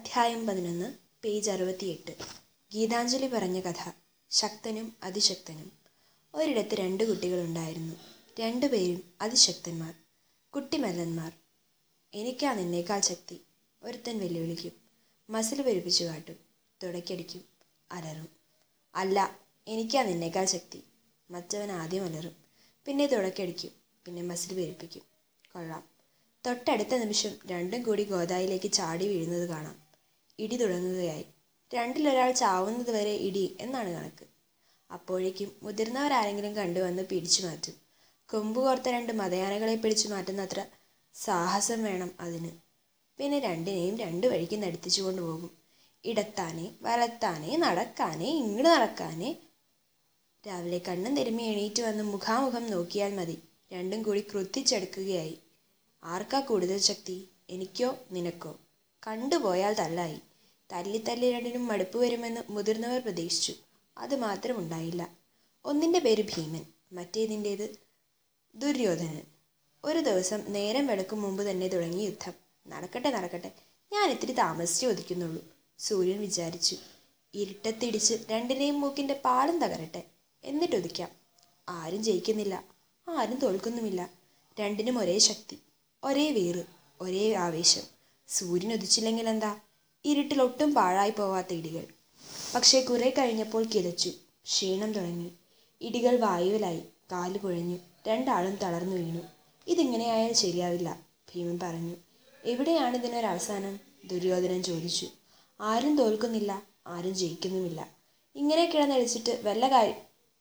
അധ്യായം പതിനൊന്ന് പേജ് അറുപത്തിയെട്ട് ഗീതാഞ്ജലി പറഞ്ഞ കഥ ശക്തനും അതിശക്തനും ഒരിടത്ത് രണ്ട് കുട്ടികളുണ്ടായിരുന്നു രണ്ടുപേരും അതിശക്തന്മാർ കുട്ടിമല്ലന്മാർ എനിക്കാ നിന്നേക്കാൾ ശക്തി ഒരുത്തൻ വെല്ലുവിളിക്കും മസിൽ പെരുപ്പിച്ചു കാട്ടും തുടയ്ക്കടിക്കും അലറും അല്ല എനിക്കാ നിന്നേക്കാൾ ശക്തി മറ്റവൻ ആദ്യം അലറും പിന്നെ തുടയ്ക്കടിക്കും പിന്നെ മസിൽ പെരുപ്പിക്കും കൊള്ളാം തൊട്ടടുത്ത നിമിഷം രണ്ടും കൂടി ഗോദായിലേക്ക് ചാടി വീഴുന്നത് കാണാം ഇടി തുടങ്ങുകയായി രണ്ടിലൊരാൾ ചാവുന്നത് വരെ ഇടി എന്നാണ് കണക്ക് അപ്പോഴേക്കും മുതിർന്നവരാരെങ്കിലും കണ്ടുവന്ന് പിടിച്ചു മാറ്റും കൊമ്പ് കോർത്ത രണ്ട് മതയാനകളെ പിടിച്ചു മാറ്റുന്നത്ര സാഹസം വേണം അതിന് പിന്നെ രണ്ടിനെയും രണ്ട് വഴിക്ക് നടത്തിച്ചു കൊണ്ടുപോകും ഇടത്താനെ വലത്താനെ നടക്കാനെ ഇങ്ങോട്ട് നടക്കാനെ രാവിലെ കണ്ണും തിരുമ്മി എണീറ്റ് വന്ന് മുഖാമുഖം നോക്കിയാൽ മതി രണ്ടും കൂടി ക്രുത്തിച്ചെടുക്കുകയായി ആർക്കാ കൂടുതൽ ശക്തി എനിക്കോ നിനക്കോ കണ്ടുപോയാൽ തല്ലായി തല്ലി തല്ലി രണ്ടിനും മടുപ്പ് വരുമെന്ന് മുതിർന്നവർ പ്രതീക്ഷിച്ചു അത് മാത്രം ഉണ്ടായില്ല ഒന്നിൻ്റെ പേര് ഭീമൻ മറ്റേതിൻ്റേത് ദുര്യോധനൻ ഒരു ദിവസം നേരം വെളുക്കും മുമ്പ് തന്നെ തുടങ്ങി യുദ്ധം നടക്കട്ടെ നടക്കട്ടെ ഞാൻ ഇത്തിരി താമസിച്ച് ഒതിക്കുന്നുള്ളൂ സൂര്യൻ വിചാരിച്ചു ഇരുട്ടത്തിടിച്ച് രണ്ടിനെയും മൂക്കിൻ്റെ പാലം തകരട്ടെ എന്നിട്ടൊതിക്കാം ആരും ജയിക്കുന്നില്ല ആരും തോൽക്കുന്നുമില്ല രണ്ടിനും ഒരേ ശക്തി ഒരേ വീറ് ഒരേ ആവേശം സൂര്യൻ ഉദിച്ചില്ലെങ്കിൽ എന്താ ഇരുട്ടിൽ ഒട്ടും പാഴായി പോവാത്ത ഇടികൾ പക്ഷേ കുറെ കഴിഞ്ഞപ്പോൾ കിതച്ചു ക്ഷീണം തുടങ്ങി ഇടികൾ വായുവിലായി കാല് കുഴഞ്ഞു രണ്ടാളും തളർന്നു വീണു ഇതിങ്ങനെയായാൽ ശരിയാവില്ല ഭീമൻ പറഞ്ഞു എവിടെയാണ് ഇതിനൊരവസാനം ദുര്യോധനൻ ചോദിച്ചു ആരും തോൽക്കുന്നില്ല ആരും ജയിക്കുന്നുമില്ല ഇങ്ങനെ കിടന്നടിച്ചിട്ട് വല്ല കാര്യം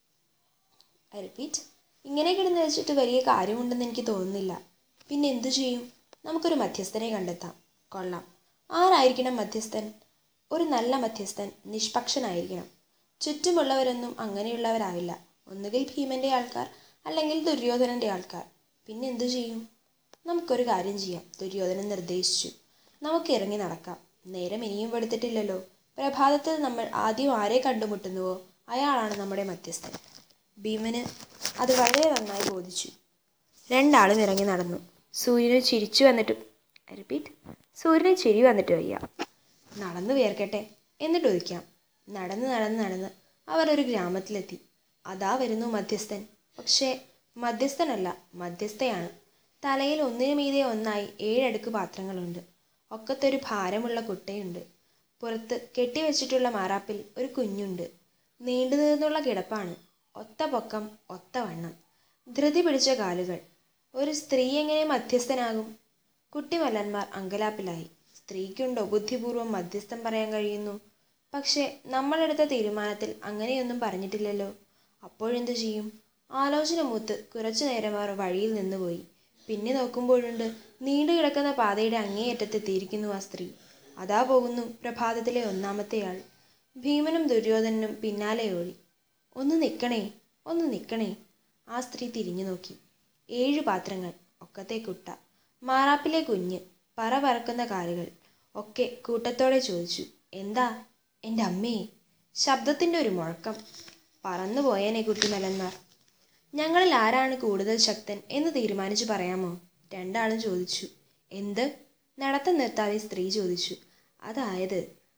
ഐ റിപ്പീറ്റ് ഇങ്ങനെ കിടന്നടിച്ചിട്ട് വലിയ കാര്യമുണ്ടെന്ന് എനിക്ക് തോന്നുന്നില്ല പിന്നെ എന്തു ചെയ്യും നമുക്കൊരു മധ്യസ്ഥനെ കണ്ടെത്താം കൊള്ളാം ആരായിരിക്കണം മധ്യസ്ഥൻ ഒരു നല്ല മധ്യസ്ഥൻ നിഷ്പക്ഷനായിരിക്കണം ചുറ്റുമുള്ളവരൊന്നും അങ്ങനെയുള്ളവരാവില്ല ഒന്നുകിൽ ഭീമന്റെ ആൾക്കാർ അല്ലെങ്കിൽ ദുര്യോധനന്റെ ആൾക്കാർ പിന്നെ എന്തു ചെയ്യും നമുക്കൊരു കാര്യം ചെയ്യാം ദുര്യോധനൻ നിർദ്ദേശിച്ചു നമുക്ക് ഇറങ്ങി നടക്കാം നേരം ഇനിയും വെളുത്തിട്ടില്ലല്ലോ പ്രഭാതത്തിൽ നമ്മൾ ആദ്യം ആരെ കണ്ടുമുട്ടുന്നുവോ അയാളാണ് നമ്മുടെ മധ്യസ്ഥൻ ഭീമന് അത് വളരെ നന്നായി ബോധിച്ചു രണ്ടാളും ഇറങ്ങി നടന്നു സൂര്യന് ചിരിച്ചു വന്നിട്ടും റിപ്പീറ്റ് സൂര്യന് ചിരി വന്നിട്ട് വയ്യ നടന്നു വിയർക്കട്ടെ എന്നിട്ട് ഒതുക്കാം നടന്ന് നടന്ന് നടന്ന് അവർ ഒരു ഗ്രാമത്തിലെത്തി അതാ വരുന്നു മധ്യസ്ഥൻ പക്ഷേ മധ്യസ്ഥനല്ല മധ്യസ്ഥയാണ് തലയിൽ ഒന്നിനു മീതെ ഒന്നായി ഏഴടുക്ക് പാത്രങ്ങളുണ്ട് ഒക്കത്തൊരു ഭാരമുള്ള കുട്ടയുണ്ട് പുറത്ത് കെട്ടിവെച്ചിട്ടുള്ള മാറാപ്പിൽ ഒരു കുഞ്ഞുണ്ട് നീണ്ടു നീർന്നുള്ള കിടപ്പാണ് ഒത്ത പൊക്കം ഒത്ത വണ്ണം ധൃതി പിടിച്ച കാലുകൾ ഒരു സ്ത്രീ എങ്ങനെ മധ്യസ്ഥനാകും കുട്ടിമല്ലന്മാർ അങ്കലാപ്പിലായി സ്ത്രീക്കുണ്ടോ ബുദ്ധിപൂർവ്വം മധ്യസ്ഥം പറയാൻ കഴിയുന്നു പക്ഷേ നമ്മളെടുത്ത തീരുമാനത്തിൽ അങ്ങനെയൊന്നും പറഞ്ഞിട്ടില്ലല്ലോ അപ്പോഴെന്തു ചെയ്യും ആലോചന മൂത്ത് കുറച്ചു നേരം അവർ വഴിയിൽ നിന്നുപോയി പിന്നെ നോക്കുമ്പോഴുണ്ട് നീണ്ടു കിടക്കുന്ന പാതയുടെ അങ്ങേയറ്റത്തെത്തിയിരിക്കുന്നു ആ സ്ത്രീ അതാ പോകുന്നു പ്രഭാതത്തിലെ ഒന്നാമത്തെയാൾ ഭീമനും ദുര്യോധനനും പിന്നാലെ ഓടി ഒന്ന് നിൽക്കണേ ഒന്ന് നിൽക്കണേ ആ സ്ത്രീ തിരിഞ്ഞു നോക്കി ഏഴു പാത്രങ്ങൾ ഒക്കത്തെ കുട്ട മാറാപ്പിലെ കുഞ്ഞ് പറ പറക്കുന്ന കാലുകൾ ഒക്കെ കൂട്ടത്തോടെ ചോദിച്ചു എന്താ എൻ്റെ അമ്മേ ശബ്ദത്തിൻ്റെ ഒരു മുഴക്കം പറന്നു പോയേനെ കുട്ടിമലന്മാർ ഞങ്ങളിൽ ആരാണ് കൂടുതൽ ശക്തൻ എന്ന് തീരുമാനിച്ചു പറയാമോ രണ്ടാളും ചോദിച്ചു എന്ത് നടത്തം നിർത്താതെ സ്ത്രീ ചോദിച്ചു അതായത്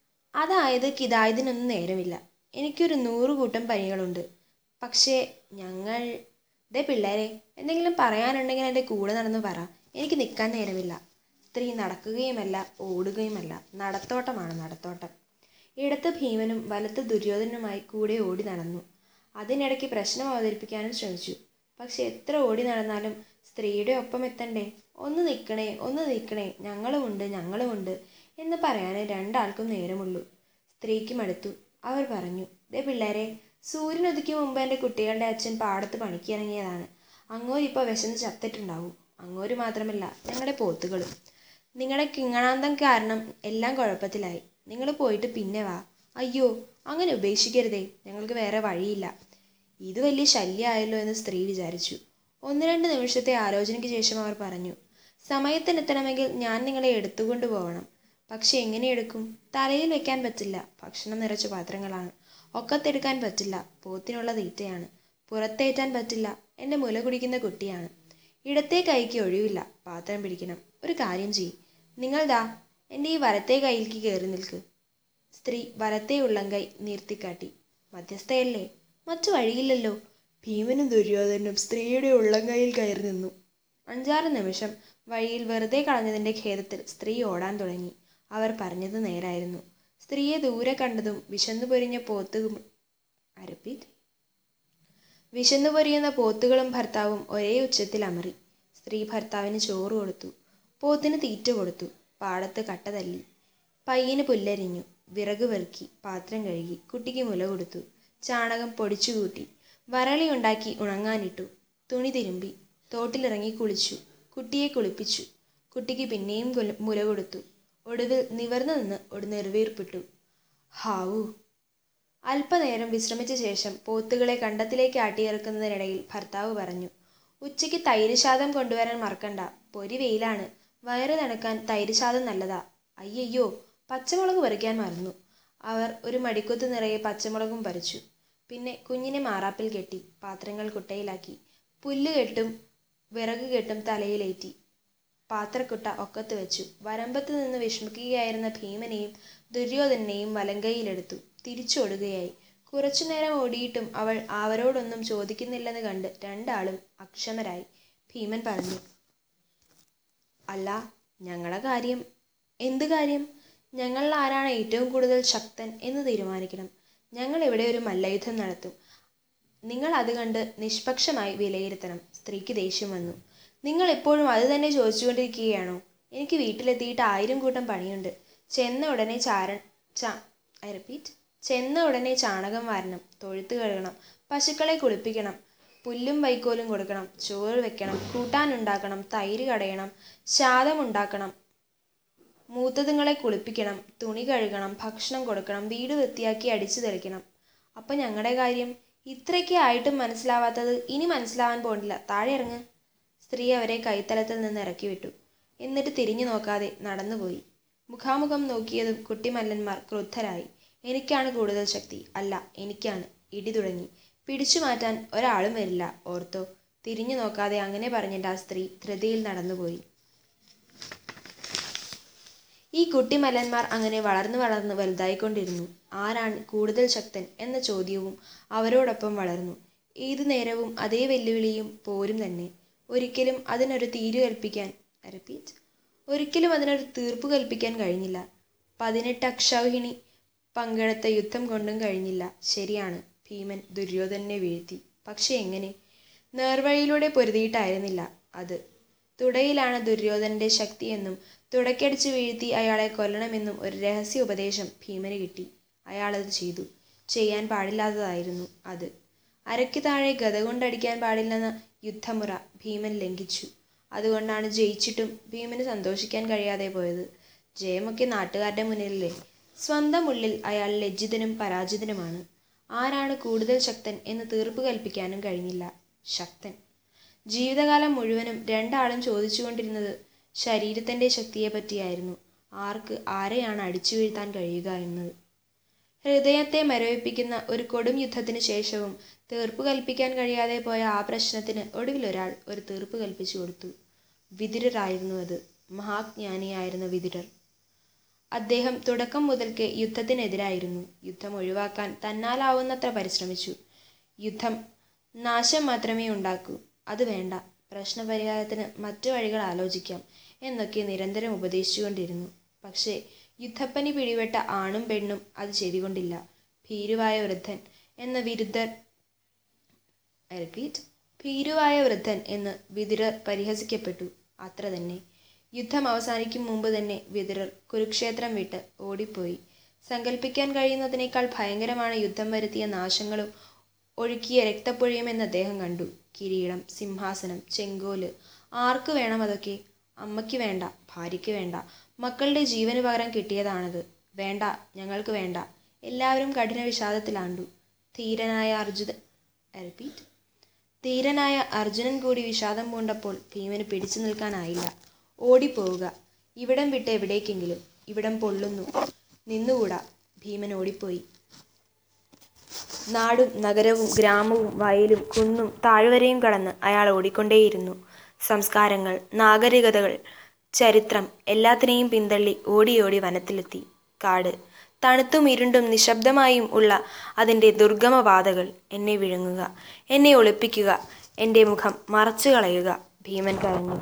അതായത് കിതായതിനൊന്നും നേരമില്ല എനിക്കൊരു നൂറ് കൂട്ടം പനികളുണ്ട് പക്ഷേ ഞങ്ങൾ ദേ പിള്ളേരെ എന്തെങ്കിലും പറയാനുണ്ടെങ്കിൽ എൻ്റെ കൂടെ നടന്ന് പറ എനിക്ക് നിൽക്കാൻ നേരമില്ല സ്ത്രീ നടക്കുകയുമല്ല ഓടുകയുമല്ല നടത്തോട്ടമാണ് നടത്തോട്ടം ഇടത്ത് ഭീമനും വലത്ത് ദുര്യോധനുമായി കൂടെ ഓടി നടന്നു അതിനിടയ്ക്ക് പ്രശ്നം അവതരിപ്പിക്കാനും ശ്രമിച്ചു പക്ഷെ എത്ര ഓടി നടന്നാലും സ്ത്രീയുടെ ഒപ്പം എത്തണ്ടേ ഒന്ന് നിൽക്കണേ ഒന്ന് നിൽക്കണേ ഞങ്ങളുമുണ്ട് ഞങ്ങളുമുണ്ട് എന്ന് പറയാനേ രണ്ടാൾക്കും നേരമുള്ളൂ സ്ത്രീക്ക് മടുത്തു അവർ പറഞ്ഞു ദേ പിള്ളേരെ സൂര്യൻ ഉദിക്കും മുമ്പ് എൻ്റെ കുട്ടികളുടെ അച്ഛൻ പാടത്ത് പണിക്ക് ഇറങ്ങിയതാണ് അങ്ങോരിപ്പോൾ വിശന്ന് ചത്തിട്ടുണ്ടാവും അങ്ങോര് മാത്രമല്ല ഞങ്ങളുടെ പോത്തുകളും നിങ്ങളുടെ കിങ്ങണാന്തം കാരണം എല്ലാം കുഴപ്പത്തിലായി നിങ്ങൾ പോയിട്ട് പിന്നെ വാ അയ്യോ അങ്ങനെ ഉപേക്ഷിക്കരുതേ ഞങ്ങൾക്ക് വേറെ വഴിയില്ല ഇത് വലിയ ശല്യമായല്ലോ എന്ന് സ്ത്രീ വിചാരിച്ചു ഒന്ന് രണ്ട് നിമിഷത്തെ ആലോചനയ്ക്ക് ശേഷം അവർ പറഞ്ഞു സമയത്തിനെത്തണമെങ്കിൽ ഞാൻ നിങ്ങളെ എടുത്തുകൊണ്ട് പോകണം പക്ഷെ എങ്ങനെ എടുക്കും തലയിൽ വെക്കാൻ പറ്റില്ല ഭക്ഷണം നിറച്ച പാത്രങ്ങളാണ് ഒക്കത്തെടുക്കാൻ പറ്റില്ല പോത്തിനുള്ള തീറ്റയാണ് പുറത്തേറ്റാൻ പറ്റില്ല എൻ്റെ മുല കുടിക്കുന്ന കുട്ടിയാണ് ഇടത്തെ കൈക്ക് ഒഴിവില്ല പാത്രം പിടിക്കണം ഒരു കാര്യം ചെയ്യ് നിങ്ങൾ ദാ എൻ്റെ ഈ വലത്തെ കൈയിലേക്ക് കയറി നിൽക്ക് സ്ത്രീ വലത്തെ ഉള്ളംകൈ നീർത്തിക്കാട്ടി മധ്യസ്ഥയല്ലേ മറ്റു വഴിയില്ലല്ലോ ഭീമനും ദുര്യോധനും സ്ത്രീയുടെ ഉള്ളംകൈയിൽ കയറി നിന്നു അഞ്ചാറ് നിമിഷം വഴിയിൽ വെറുതെ കളഞ്ഞതിൻ്റെ ഖേദത്തിൽ സ്ത്രീ ഓടാൻ തുടങ്ങി അവർ പറഞ്ഞത് നേരായിരുന്നു സ്ത്രീയെ ദൂരെ കണ്ടതും വിശന്നു പൊരിഞ്ഞ പോത്തും അരപ്പിറ്റ് വിശന്നു പൊരിയുന്ന പോത്തുകളും ഭർത്താവും ഒരേ ഉച്ചത്തിൽ അമറി സ്ത്രീ ഭർത്താവിന് ചോറ് കൊടുത്തു പോത്തിന് തീറ്റ കൊടുത്തു പാടത്ത് കട്ട തല്ലി പയ്യന് പുല്ലരിഞ്ഞു വിറക് വെറുക്കി പാത്രം കഴുകി കുട്ടിക്ക് മുല കൊടുത്തു ചാണകം പൊടിച്ചു കൂട്ടി വരളി ഉണ്ടാക്കി ഉണങ്ങാനിട്ടു തുണി തിരുമ്പി തോട്ടിലിറങ്ങി കുളിച്ചു കുട്ടിയെ കുളിപ്പിച്ചു കുട്ടിക്ക് പിന്നെയും കുല- മുല കൊടുത്തു ഒടുവിൽ നിവർന്നു നിന്ന് ഒരു നെറുവീർപ്പിട്ടു ഹാവൂ അല്പനേരം വിശ്രമിച്ച ശേഷം പോത്തുകളെ കണ്ടത്തിലേക്ക് ആട്ടിയിറക്കുന്നതിനിടയിൽ ഭർത്താവ് പറഞ്ഞു ഉച്ചയ്ക്ക് തൈര് ശാദം കൊണ്ടുവരാൻ മറക്കണ്ട പൊരി വെയിലാണ് വയറ് തണുക്കാൻ തൈര് ശാദം നല്ലതാ അയ്യയ്യോ പച്ചമുളക് പറിക്കാൻ മറന്നു അവർ ഒരു മടിക്കൊത്ത് നിറയെ പച്ചമുളകും പറിച്ചു പിന്നെ കുഞ്ഞിനെ മാറാപ്പിൽ കെട്ടി പാത്രങ്ങൾ കുട്ടയിലാക്കി പുല്ല് കെട്ടും വിറക് കെട്ടും തലയിലേറ്റി പാത്രക്കുട്ട ഒക്കത്ത് വെച്ചു വരമ്പത്ത് നിന്ന് വിഷമിക്കുകയായിരുന്ന ഭീമനെയും ദുര്യോധനെയും വലങ്കൈയിലെടുത്തു തിരിച്ചോടുകയായി കുറച്ചുനേരം ഓടിയിട്ടും അവൾ അവരോടൊന്നും ചോദിക്കുന്നില്ലെന്ന് കണ്ട് രണ്ടാളും അക്ഷമരായി ഭീമൻ പറഞ്ഞു അല്ല ഞങ്ങളെ കാര്യം എന്ത് കാര്യം ഞങ്ങളിൽ ആരാണ് ഏറ്റവും കൂടുതൽ ശക്തൻ എന്ന് തീരുമാനിക്കണം ഞങ്ങൾ ഇവിടെ ഒരു മല്ലയുദ്ധം നടത്തും നിങ്ങൾ അത് കണ്ട് നിഷ്പക്ഷമായി വിലയിരുത്തണം സ്ത്രീക്ക് ദേഷ്യം വന്നു നിങ്ങൾ എപ്പോഴും അത് തന്നെ ചോദിച്ചുകൊണ്ടിരിക്കുകയാണോ എനിക്ക് വീട്ടിലെത്തിയിട്ട് ആയിരം കൂട്ടം പണിയുണ്ട് ചെന്ന ഉടനെ ചാരൻ ചാ ഐ റിപ്പീറ്റ് ചെന്ന ഉടനെ ചാണകം വാരണം തൊഴുത്ത് കഴുകണം പശുക്കളെ കുളിപ്പിക്കണം പുല്ലും വൈക്കോലും കൊടുക്കണം ചോറ് വെക്കണം കൂട്ടാനുണ്ടാക്കണം തൈര് കടയണം ശാദം ഉണ്ടാക്കണം മൂത്തതുങ്ങളെ കുളിപ്പിക്കണം തുണി കഴുകണം ഭക്ഷണം കൊടുക്കണം വീട് വൃത്തിയാക്കി അടിച്ചു തെളിക്കണം അപ്പം ഞങ്ങളുടെ കാര്യം ഇത്രയൊക്കെ ആയിട്ടും മനസ്സിലാവാത്തത് ഇനി മനസ്സിലാവാൻ പോണില്ല താഴെ ഇറങ്ങ് സ്ത്രീ അവരെ കൈത്തലത്തിൽ നിന്ന് ഇറക്കി വിട്ടു എന്നിട്ട് തിരിഞ്ഞു നോക്കാതെ നടന്നുപോയി മുഖാമുഖം നോക്കിയതും കുട്ടിമല്ലന്മാർ ക്രുദ്ധരായി എനിക്കാണ് കൂടുതൽ ശക്തി അല്ല എനിക്കാണ് ഇടി തുടങ്ങി പിടിച്ചു മാറ്റാൻ ഒരാളും വരില്ല ഓർത്തോ തിരിഞ്ഞു നോക്കാതെ അങ്ങനെ പറഞ്ഞിട്ട് ആ സ്ത്രീ ധൃതിയിൽ നടന്നുപോയി ഈ കുട്ടിമല്ലന്മാർ അങ്ങനെ വളർന്നു വളർന്ന് വലുതായിക്കൊണ്ടിരുന്നു ആരാണ് കൂടുതൽ ശക്തൻ എന്ന ചോദ്യവും അവരോടൊപ്പം വളർന്നു ഏതു നേരവും അതേ വെല്ലുവിളിയും പോരും തന്നെ ഒരിക്കലും അതിനൊരു തീരു കൽപ്പിക്കാൻ റിപ്പീറ്റ് ഒരിക്കലും അതിനൊരു തീർപ്പ് കൽപ്പിക്കാൻ കഴിഞ്ഞില്ല പതിനെട്ട് അക്ഷൗഹിണി പങ്കെടുത്ത യുദ്ധം കൊണ്ടും കഴിഞ്ഞില്ല ശരിയാണ് ഭീമൻ ദുര്യോധനെ വീഴ്ത്തി പക്ഷെ എങ്ങനെ നേർവഴിയിലൂടെ പൊരുതിയിട്ടായിരുന്നില്ല അത് തുടയിലാണ് ദുര്യോധനന്റെ ശക്തിയെന്നും തുടക്കടിച്ചു വീഴ്ത്തി അയാളെ കൊല്ലണമെന്നും ഒരു രഹസ്യ ഉപദേശം ഭീമന് കിട്ടി അയാളത് ചെയ്തു ചെയ്യാൻ പാടില്ലാത്തതായിരുന്നു അത് അരയ്ക്ക് താഴെ ഗത കൊണ്ടടിക്കാൻ പാടില്ലെന്ന യുദ്ധമുറ ഭീമൻ ലംഘിച്ചു അതുകൊണ്ടാണ് ജയിച്ചിട്ടും ഭീമന് സന്തോഷിക്കാൻ കഴിയാതെ പോയത് ജയമൊക്കെ നാട്ടുകാരുടെ മുന്നിലല്ലേ സ്വന്തം ഉള്ളിൽ അയാൾ ലജ്ജിതനും പരാജിതനുമാണ് ആരാണ് കൂടുതൽ ശക്തൻ എന്ന് തീർപ്പ് കൽപ്പിക്കാനും കഴിഞ്ഞില്ല ശക്തൻ ജീവിതകാലം മുഴുവനും രണ്ടാളും ചോദിച്ചുകൊണ്ടിരുന്നത് ശരീരത്തിൻ്റെ ശക്തിയെ പറ്റിയായിരുന്നു ആർക്ക് ആരെയാണ് അടിച്ചു വീഴ്ത്താൻ കഴിയുക എന്നത് ഹൃദയത്തെ മരവിപ്പിക്കുന്ന ഒരു കൊടും യുദ്ധത്തിന് ശേഷവും തീർപ്പ് കൽപ്പിക്കാൻ കഴിയാതെ പോയ ആ പ്രശ്നത്തിന് ഒടുവിൽ ഒരാൾ ഒരു തീർപ്പ് കൽപ്പിച്ചു കൊടുത്തു വിതുരരായിരുന്നു അത് മഹാജ്ഞാനിയായിരുന്ന വിതുരർ അദ്ദേഹം തുടക്കം മുതൽക്കേ യുദ്ധത്തിനെതിരായിരുന്നു യുദ്ധം ഒഴിവാക്കാൻ തന്നാലാവുന്നത്ര പരിശ്രമിച്ചു യുദ്ധം നാശം മാത്രമേ ഉണ്ടാക്കൂ അത് വേണ്ട പ്രശ്നപരിഹാരത്തിന് മറ്റു വഴികൾ ആലോചിക്കാം എന്നൊക്കെ നിരന്തരം ഉപദേശിച്ചുകൊണ്ടിരുന്നു പക്ഷേ യുദ്ധപ്പനി പിടിപെട്ട ആണും പെണ്ണും അത് ചെവികൊണ്ടില്ല ഭീരുവായ വൃദ്ധൻ എന്ന വിരുദ്ധർ റിപ്പീറ്റ് ഭീരുവായ വൃദ്ധൻ എന്ന് വിതുരർ പരിഹസിക്കപ്പെട്ടു അത്ര തന്നെ യുദ്ധം അവസാനിക്കും മുമ്പ് തന്നെ വിതുരർ കുരുക്ഷേത്രം വിട്ട് ഓടിപ്പോയി സങ്കല്പിക്കാൻ കഴിയുന്നതിനേക്കാൾ ഭയങ്കരമാണ് യുദ്ധം വരുത്തിയ നാശങ്ങളും ഒഴുക്കിയ രക്തപ്പൊഴിയുമെന്ന് അദ്ദേഹം കണ്ടു കിരീടം സിംഹാസനം ചെങ്കോല് ആർക്ക് വേണം അതൊക്കെ അമ്മയ്ക്ക് വേണ്ട ഭാര്യയ്ക്ക് വേണ്ട മക്കളുടെ ജീവന് പകരം കിട്ടിയതാണത് വേണ്ട ഞങ്ങൾക്ക് വേണ്ട എല്ലാവരും കഠിന വിഷാദത്തിലാണ്ടു ധീരനായ അർജുന റിപ്പീറ്റ് ധീരനായ അർജുനൻ കൂടി വിഷാദം പൂണ്ടപ്പോൾ ഭീമന് പിടിച്ചു നിൽക്കാനായില്ല ഓടിപ്പോവുക ഇവിടം വിട്ട് എവിടേക്കെങ്കിലും ഇവിടം പൊള്ളുന്നു നിന്നുകൂടാ ഭീമൻ ഓടിപ്പോയി നാടും നഗരവും ഗ്രാമവും വയലും കുന്നും താഴ്വരയും കടന്ന് അയാൾ ഓടിക്കൊണ്ടേയിരുന്നു സംസ്കാരങ്ങൾ നാഗരികതകൾ ചരിത്രം എല്ലാത്തിനെയും പിന്തള്ളി ഓടിയോടി വനത്തിലെത്തി കാട് തണുത്തും ഇരുണ്ടും നിശബ്ദമായും ഉള്ള അതിൻ്റെ ദുർഗമ പാതകൾ എന്നെ വിഴുങ്ങുക എന്നെ ഒളിപ്പിക്കുക എൻ്റെ മുഖം മറച്ചു കളയുക ഭീമൻ കരഞ്ഞു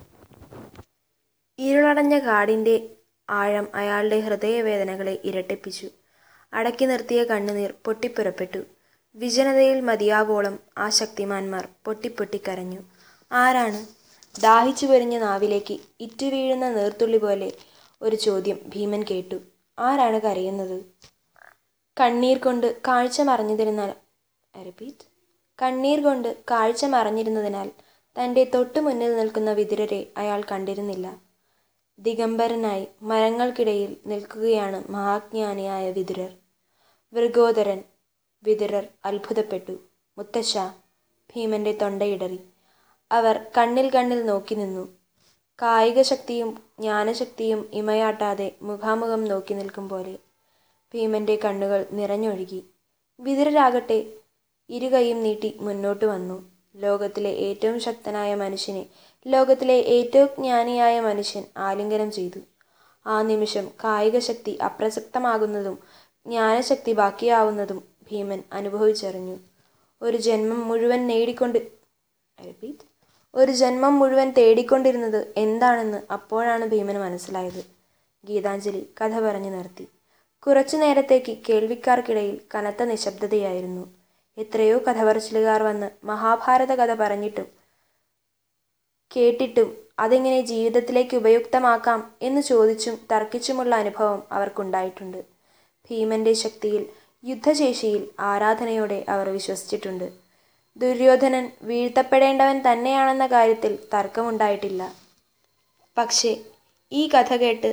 ഇരുളടഞ്ഞ കാടിൻ്റെ ആഴം അയാളുടെ ഹൃദയവേദനകളെ ഇരട്ടിപ്പിച്ചു അടക്കി നിർത്തിയ കണ്ണുനീർ പൊട്ടിപ്പുറപ്പെട്ടു വിജനതയിൽ മതിയാവോളം ആ ശക്തിമാന്മാർ പൊട്ടിപ്പൊട്ടിക്കരഞ്ഞു ആരാണ് ദാഹിച്ചു പൊരിഞ്ഞ നാവിലേക്ക് ഇറ്റുവീഴുന്ന നീർത്തുള്ളി പോലെ ഒരു ചോദ്യം ഭീമൻ കേട്ടു ആരാണ് കരയുന്നത് കണ്ണീർ കൊണ്ട് കാഴ്ച മറഞ്ഞിരുന്നാൽ റിപ്പീറ്റ് കണ്ണീർ കൊണ്ട് കാഴ്ച മറഞ്ഞിരുന്നതിനാൽ തൻ്റെ തൊട്ടു മുന്നിൽ നിൽക്കുന്ന വിതുരരെ അയാൾ കണ്ടിരുന്നില്ല ദിഗംബരനായി മരങ്ങൾക്കിടയിൽ നിൽക്കുകയാണ് മഹാജ്ഞാനിയായ വിതുരർ വൃഗോദരൻ വിതുരർ അത്ഭുതപ്പെട്ടു മുത്തശ്ശ ഭീമന്റെ തൊണ്ടയിടറി അവർ കണ്ണിൽ കണ്ണിൽ നോക്കി നിന്നു കായിക ശക്തിയും ജ്ഞാനശക്തിയും ഇമയാട്ടാതെ മുഖാമുഖം നോക്കി നിൽക്കും പോലെ ഭീമന്റെ കണ്ണുകൾ നിറഞ്ഞൊഴുകി വിതുരരാകട്ടെ ഇരുകൈയും നീട്ടി മുന്നോട്ട് വന്നു ലോകത്തിലെ ഏറ്റവും ശക്തനായ മനുഷ്യനെ ലോകത്തിലെ ഏറ്റവും ജ്ഞാനിയായ മനുഷ്യൻ ആലിംഗനം ചെയ്തു ആ നിമിഷം കായിക ശക്തി അപ്രസക്തമാകുന്നതും ജ്ഞാനശക്തി ബാക്കിയാവുന്നതും ഭീമൻ അനുഭവിച്ചറിഞ്ഞു ഒരു ജന്മം മുഴുവൻ നേടിക്കൊണ്ട് റിപ്പീറ്റ് ഒരു ജന്മം മുഴുവൻ തേടിക്കൊണ്ടിരുന്നത് എന്താണെന്ന് അപ്പോഴാണ് ഭീമന് മനസ്സിലായത് ഗീതാഞ്ജലി കഥ പറഞ്ഞു നിർത്തി കുറച്ചു നേരത്തേക്ക് കേൾവിക്കാർക്കിടയിൽ കനത്ത നിശബ്ദതയായിരുന്നു എത്രയോ കഥ പറച്ചിലുകാർ വന്ന് മഹാഭാരത കഥ പറഞ്ഞിട്ടും കേട്ടിട്ടും അതെങ്ങനെ ജീവിതത്തിലേക്ക് ഉപയുക്തമാക്കാം എന്ന് ചോദിച്ചും തർക്കിച്ചുമുള്ള അനുഭവം അവർക്കുണ്ടായിട്ടുണ്ട് ഭീമന്റെ ശക്തിയിൽ യുദ്ധശേഷിയിൽ ആരാധനയോടെ അവർ വിശ്വസിച്ചിട്ടുണ്ട് ദുര്യോധനൻ വീഴ്ത്തപ്പെടേണ്ടവൻ തന്നെയാണെന്ന കാര്യത്തിൽ തർക്കമുണ്ടായിട്ടില്ല പക്ഷേ ഈ കഥ കേട്ട്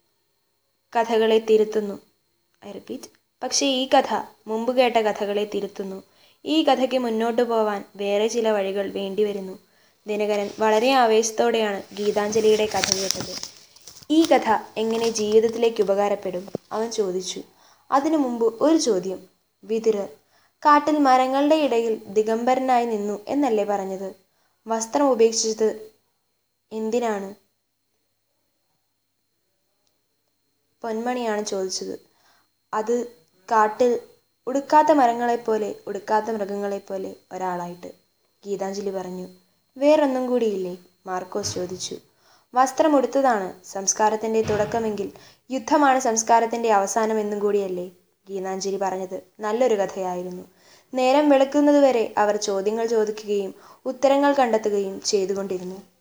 കഥകളെ തിരുത്തുന്നു ഐ റിപ്പീറ്റ് പക്ഷേ ഈ കഥ മുമ്പ് കേട്ട കഥകളെ തിരുത്തുന്നു ഈ കഥയ്ക്ക് മുന്നോട്ട് പോവാൻ വേറെ ചില വഴികൾ വേണ്ടിവരുന്നു ദിനകരൻ വളരെ ആവേശത്തോടെയാണ് ഗീതാഞ്ജലിയുടെ കഥ കേട്ടത് ഈ കഥ എങ്ങനെ ജീവിതത്തിലേക്ക് ഉപകാരപ്പെടും അവൻ ചോദിച്ചു അതിനു മുമ്പ് ഒരു ചോദ്യം വിതുരർ കാട്ടിൽ മരങ്ങളുടെ ഇടയിൽ ദിഗംബരനായി നിന്നു എന്നല്ലേ പറഞ്ഞത് വസ്ത്രം ഉപേക്ഷിച്ചത് എന്തിനാണ് പൊന്മണിയാണ് ചോദിച്ചത് അത് കാട്ടിൽ ഉടുക്കാത്ത മരങ്ങളെപ്പോലെ ഉടുക്കാത്ത മൃഗങ്ങളെപ്പോലെ ഒരാളായിട്ട് ഗീതാഞ്ജലി പറഞ്ഞു വേറൊന്നും കൂടിയില്ലേ മാർക്കോസ് ചോദിച്ചു വസ്ത്രം ഉടുത്തതാണ് സംസ്കാരത്തിന്റെ തുടക്കമെങ്കിൽ യുദ്ധമാണ് സംസ്കാരത്തിന്റെ അവസാനം എന്നും കൂടിയല്ലേ ഗീതാഞ്ജലി പറഞ്ഞത് നല്ലൊരു കഥയായിരുന്നു നേരം വെളുക്കുന്നതുവരെ അവർ ചോദ്യങ്ങൾ ചോദിക്കുകയും ഉത്തരങ്ങൾ കണ്ടെത്തുകയും ചെയ്തുകൊണ്ടിരുന്നു